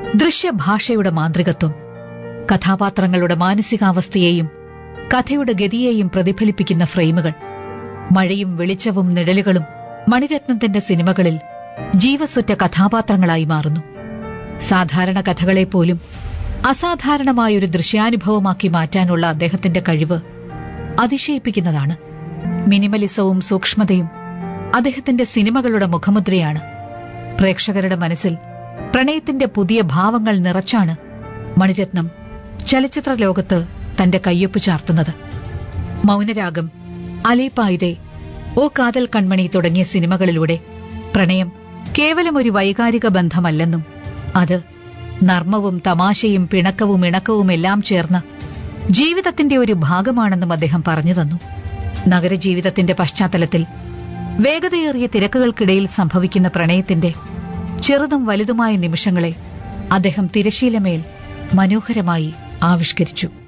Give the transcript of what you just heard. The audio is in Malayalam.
ദൃശ്യഭാഷയുടെ മാന്ത്രികത്വം കഥാപാത്രങ്ങളുടെ മാനസികാവസ്ഥയെയും കഥയുടെ ഗതിയെയും പ്രതിഫലിപ്പിക്കുന്ന ഫ്രെയിമുകൾ മഴയും വെളിച്ചവും നിഴലുകളും മണിരത്നത്തിന്റെ സിനിമകളിൽ ജീവസുറ്റ കഥാപാത്രങ്ങളായി മാറുന്നു സാധാരണ കഥകളെ പോലും അസാധാരണമായൊരു ദൃശ്യാനുഭവമാക്കി മാറ്റാനുള്ള അദ്ദേഹത്തിന്റെ കഴിവ് അതിശയിപ്പിക്കുന്നതാണ് മിനിമലിസവും സൂക്ഷ്മതയും അദ്ദേഹത്തിന്റെ സിനിമകളുടെ മുഖമുദ്രയാണ് പ്രേക്ഷകരുടെ മനസ്സിൽ പ്രണയത്തിന്റെ പുതിയ ഭാവങ്ങൾ നിറച്ചാണ് മണിരത്നം ചലച്ചിത്ര ലോകത്ത് തന്റെ കയ്യൊപ്പ് ചാർത്തുന്നത് മൗനരാഗം അലേപ്പായുതേ ഓ കാതൽ കൺമണി തുടങ്ങിയ സിനിമകളിലൂടെ പ്രണയം കേവലം ഒരു വൈകാരിക ബന്ധമല്ലെന്നും അത് നർമ്മവും തമാശയും പിണക്കവും ഇണക്കവും എല്ലാം ചേർന്ന് ജീവിതത്തിന്റെ ഒരു ഭാഗമാണെന്നും അദ്ദേഹം പറഞ്ഞു തന്നു നഗരജീവിതത്തിന്റെ പശ്ചാത്തലത്തിൽ വേഗതയേറിയ തിരക്കുകൾക്കിടയിൽ സംഭവിക്കുന്ന പ്രണയത്തിന്റെ ചെറുതും വലുതുമായ നിമിഷങ്ങളെ അദ്ദേഹം തിരശീലമേൽ മനോഹരമായി ആവിഷ്കരിച്ചു